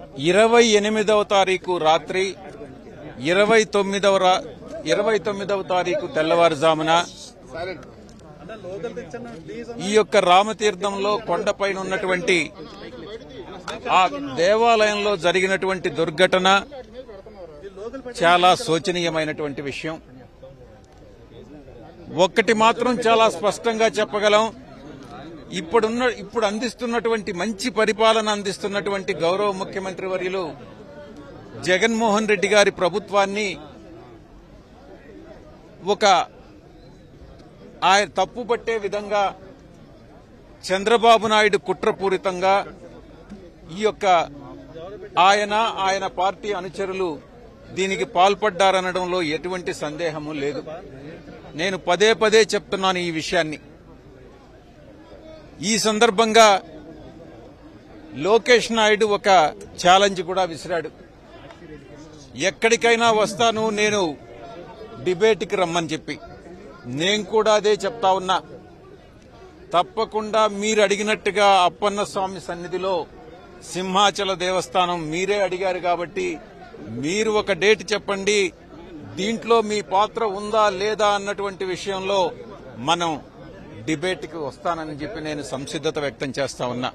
ఇరవై ఎనిమిదవ తారీఖు రాత్రి ఇరవై తొమ్మిదవ రా- ఇరవై తొమ్మిదవ తారీఖు తెల్లవారుజామున ఈ యొక్క రామతీర్థంలో కొండపైన ఉన్నటువంటి ఆ దేవాలయంలో జరిగినటువంటి దుర్ఘటన చాలా శోచనీయమైనటువంటి విషయం ఒక్కటి మాత్రం చాలా స్పష్టంగా చెప్పగలం ఇప్పుడున్న ఇప్పుడు అందిస్తున్నటువంటి మంచి పరిపాలన అందిస్తున్నటువంటి గౌరవ ముఖ్యమంత్రి వర్యులు జగన్మోహన్ రెడ్డి గారి ప్రభుత్వాన్ని ఒక ఆయన తప్పు పట్టే విధంగా చంద్రబాబు నాయుడు కుట్రపూరితంగా ఈ యొక్క ఆయన ఆయన పార్టీ అనుచరులు దీనికి పాల్పడ్డారనడంలో ఎటువంటి సందేహము లేదు నేను పదే పదే చెప్తున్నాను ఈ విషయాన్ని ఈ సందర్భంగా లోకేష్ నాయుడు ఒక ఛాలెంజ్ కూడా విసిరాడు ఎక్కడికైనా వస్తాను నేను డిబేట్కి రమ్మని చెప్పి నేను కూడా అదే చెప్తా ఉన్నా తప్పకుండా మీరు అడిగినట్టుగా అప్పన్న స్వామి సన్నిధిలో సింహాచల దేవస్థానం మీరే అడిగారు కాబట్టి మీరు ఒక డేట్ చెప్పండి దీంట్లో మీ పాత్ర ఉందా లేదా అన్నటువంటి విషయంలో మనం డిబేట్కి వస్తానని చెప్పి నేను సంసిద్ధత వ్యక్తం చేస్తా ఉన్నా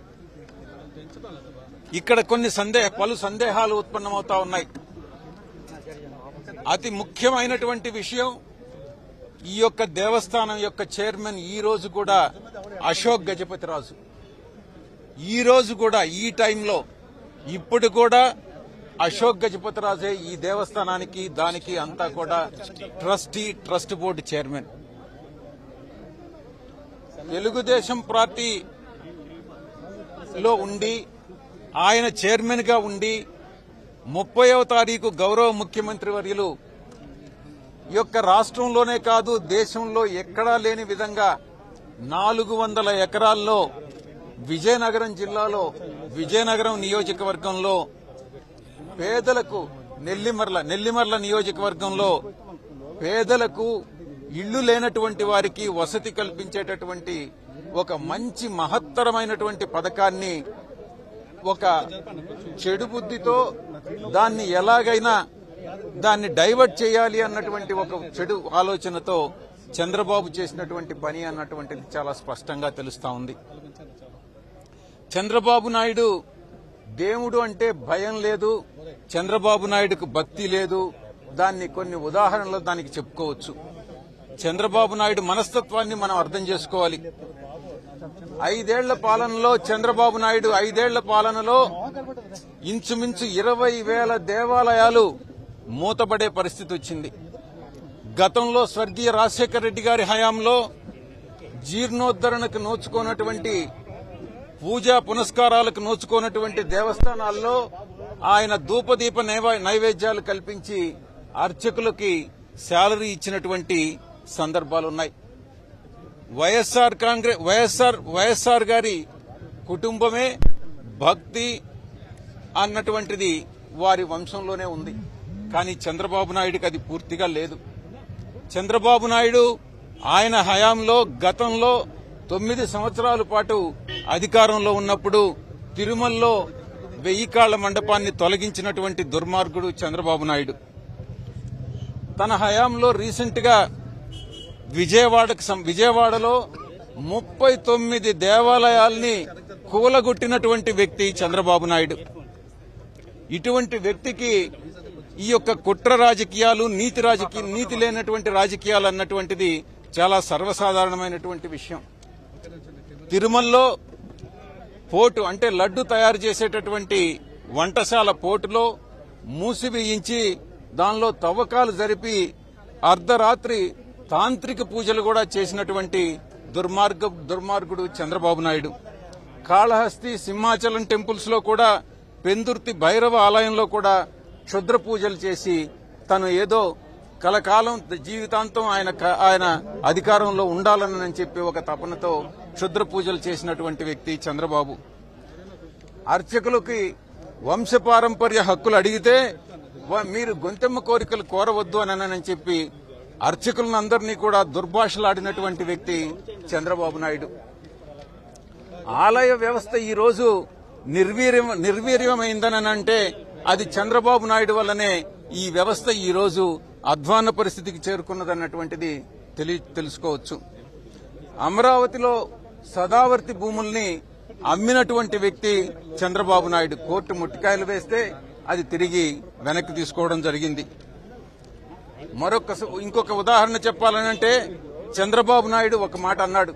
ఇక్కడ కొన్ని సందేహ పలు సందేహాలు ఉత్పన్నమవుతా ఉన్నాయి అతి ముఖ్యమైనటువంటి విషయం ఈ యొక్క దేవస్థానం యొక్క చైర్మన్ ఈ రోజు కూడా అశోక్ గజపతిరాజు ఈ రోజు కూడా ఈ టైంలో ఇప్పుడు కూడా అశోక్ గజపతిరాజే ఈ దేవస్థానానికి దానికి అంతా కూడా trustee trust board chairman Telugu Desam party లో ఉండి ఆయన చైర్మన్ గా ఉండి ముప్పైవ తారీఖు గౌరవ ముఖ్యమంత్రి వర్యులు ఈ యొక్క రాష్ట్రంలోనే కాదు దేశంలో ఎక్కడా లేని విధంగా నాలుగు వందల ఎకరాల్లో విజయనగరం జిల్లాలో విజయనగరం నియోజకవర్గంలో పేదలకు నెల్లిమర్ల నెల్లిమర్ల నియోజకవర్గంలో పేదలకు ఇళ్లు లేనటువంటి వారికి వసతి కల్పించేటటువంటి ఒక మంచి మహత్తరమైనటువంటి పథకాన్ని ఒక చెడు బుద్ధితో దాన్ని ఎలాగైనా దాన్ని డైవర్ట్ చేయాలి అన్నటువంటి ఒక చెడు ఆలోచనతో చంద్రబాబు చేసినటువంటి పని అన్నటువంటిది చాలా స్పష్టంగా తెలుస్తా ఉంది చంద్రబాబు నాయుడు దేవుడు అంటే భయం లేదు చంద్రబాబు నాయుడుకు భక్తి లేదు దాన్ని కొన్ని ఉదాహరణలు దానికి చెప్పుకోవచ్చు చంద్రబాబు నాయుడు మనస్తత్వాన్ని మనం అర్థం చేసుకోవాలి ఐదేళ్ల పాలనలో చంద్రబాబు నాయుడు ఐదేళ్ల పాలనలో ఇంచుమించు ఇరవై వేల దేవాలయాలు మూతపడే పరిస్థితి వచ్చింది గతంలో స్వర్గీయ రాజశేఖర రెడ్డి గారి హయాంలో జీర్ణోద్ధరణకు నోచుకోనటువంటి పూజా పునస్కారాలకు నోచుకోనటువంటి దేవస్థానాల్లో ఆయన ధూపదీప నైవే- నైవేద్యాలు కల్పించి అర్చకులకి శాలరీ ఇచ్చినటువంటి సందర్భాలున్నాయి వైఎస్ఆర్ కాంగ్రెస్ వైఎస్ఆర్ వైఎస్ఆర్ గారి కుటుంబమే భక్తి అన్నటువంటిది వారి వంశంలోనే ఉంది కానీ చంద్రబాబు నాయుడుకి అది పూర్తిగా లేదు చంద్రబాబు నాయుడు ఆయన హయాంలో గతంలో తొమ్మిది సంవత్సరాల పాటు అధికారంలో ఉన్నప్పుడు తిరుమలలో వెయ్యి కాళ్ల మండపాన్ని తొలగించినటువంటి దుర్మార్గుడు చంద్రబాబు నాయుడు తన హయాంలో రీసెంట్ గా విజయవాడకు సం- విజయవాడలో ముప్పై తొమ్మిది దేవాలయాల్ని కూలగొట్టినటువంటి వ్యక్తి చంద్రబాబు నాయుడు ఇటువంటి వ్యక్తికి ఈ యొక్క కుట్ర రాజకీయాలు నీతి రాజకీయ నీతి లేనటువంటి రాజకీయాలు అన్నటువంటిది చాలా సర్వసాధారణమైనటువంటి విషయం తిరుమలలో పోటు అంటే లడ్డు తయారు చేసేటటువంటి వంటశాల పోటులో మూసివేయించి దానిలో తవ్వకాలు జరిపి అర్ధరాత్రి తాంత్రిక పూజలు కూడా చేసినటువంటి దుర్మార్గ దుర్మార్గుడు చంద్రబాబు నాయుడు కాళహస్తి సింహాచలం టెంపుల్స్ లో కూడా పెందుర్తి భైరవ ఆలయంలో కూడా క్షుద్ర పూజలు చేసి తను ఏదో కలకాలం జీవితాంతం ఆయన క- ఆయన అధికారంలో ఉండాలని చెప్పి ఒక తపనతో క్షుద్ర పూజలు చేసినటువంటి వ్యక్తి చంద్రబాబు అర్చకులకి వంశపారంపర్య హక్కులు అడిగితే వ- మీరు గొంతెమ్మ కోరికలు కోరవద్దు అని చెప్పి అర్చకులను అందరినీ కూడా దుర్భాషలాడినటువంటి వ్యక్తి చంద్రబాబు నాయుడు ఆలయ వ్యవస్థ ఈ రోజు నిర్వీర్యం నిర్వీర్యమైందని అంటే అది చంద్రబాబు నాయుడు వల్లనే ఈ వ్యవస్థ ఈ రోజు అధ్వాన్న పరిస్థితికి చేరుకున్నదన్నటువంటిది తెలి తెలుసుకోవచ్చు అమరావతిలో సదావర్తి భూముల్ని అమ్మినటువంటి వ్యక్తి చంద్రబాబు నాయుడు కోర్టు ముట్టికాయలు వేస్తే అది తిరిగి వెనక్కి తీసుకోవడం జరిగింది మరొక ఇంకొక ఉదాహరణ చెప్పాలనంటే చంద్రబాబు నాయుడు ఒక మాట అన్నాడు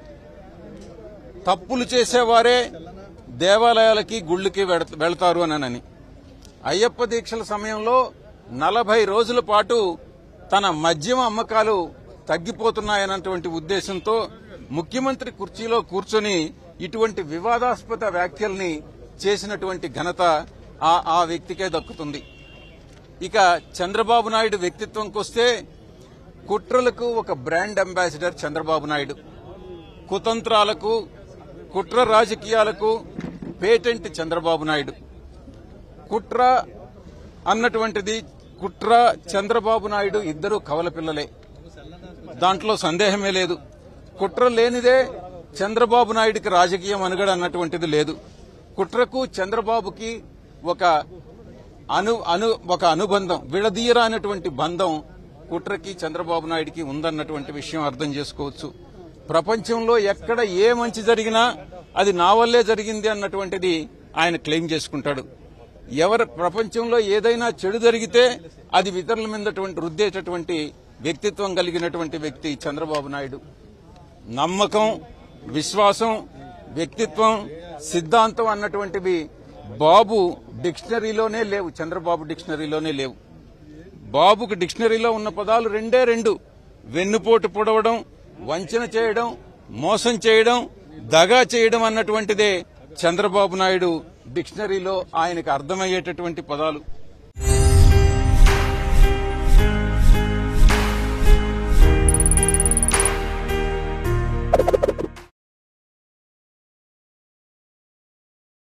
తప్పులు చేసేవారే దేవాలయాలకి గుళ్ళకి వెడ- వెళతారు అనని అయ్యప్ప దీక్షల సమయంలో నలభై రోజుల పాటు తన మద్యం అమ్మకాలు తగ్గిపోతున్నాయన్నటువంటి ఉద్దేశంతో ముఖ్యమంత్రి కుర్చీలో కూర్చొని ఇటువంటి వివాదాస్పద వ్యాఖ్యల్ని చేసినటువంటి ఘనత ఆ ఆ వ్యక్తికే దక్కుతుంది ఇక చంద్రబాబు నాయుడు వ్యక్తిత్వంకొస్తే కుట్రలకు ఒక బ్రాండ్ అంబాసిడర్ చంద్రబాబు నాయుడు కుతంత్రాలకు కుట్ర రాజకీయాలకు పేటెంట్ చంద్రబాబు నాయుడు కుట్ర అన్నటువంటిది కుట్ర చంద్రబాబు నాయుడు ఇద్దరు కవల పిల్లలే దాంట్లో సందేహమే లేదు కుట్ర లేనిదే చంద్రబాబు నాయుడికి రాజకీయం అనుగడ అన్నటువంటిది లేదు కుట్రకు చంద్రబాబుకి ఒక అను అను ఒక అనుబంధం విడదీయరానటువంటి బంధం కుట్రకి చంద్రబాబు నాయుడికి ఉందన్నటువంటి విషయం అర్థం చేసుకోవచ్చు ప్రపంచంలో ఎక్కడ ఏ మంచి జరిగినా అది నా వల్లే జరిగింది అన్నటువంటిది ఆయన క్లెయిమ్ చేసుకుంటాడు ఎవరు ప్రపంచంలో ఏదైనా చెడు జరిగితే అది ఇతరుల మీదటువంటి రుద్దేటటువంటి వ్యక్తిత్వం కలిగినటువంటి వ్యక్తి చంద్రబాబు నాయుడు నమ్మకం విశ్వాసం వ్యక్తిత్వం సిద్ధాంతం అన్నటువంటివి బాబు డిక్షనరీలోనే లేవు చంద్రబాబు డిక్షనరీలోనే లేవు బాబుకు డిక్షనరీలో ఉన్న పదాలు రెండే రెండు వెన్నుపోటు పొడవడం వంచన చేయడం మోసం చేయడం దగా చేయడం అన్నటువంటిదే చంద్రబాబు నాయుడు డిక్షనరీలో ఆయనకు అర్థమయ్యేటటువంటి పదాలు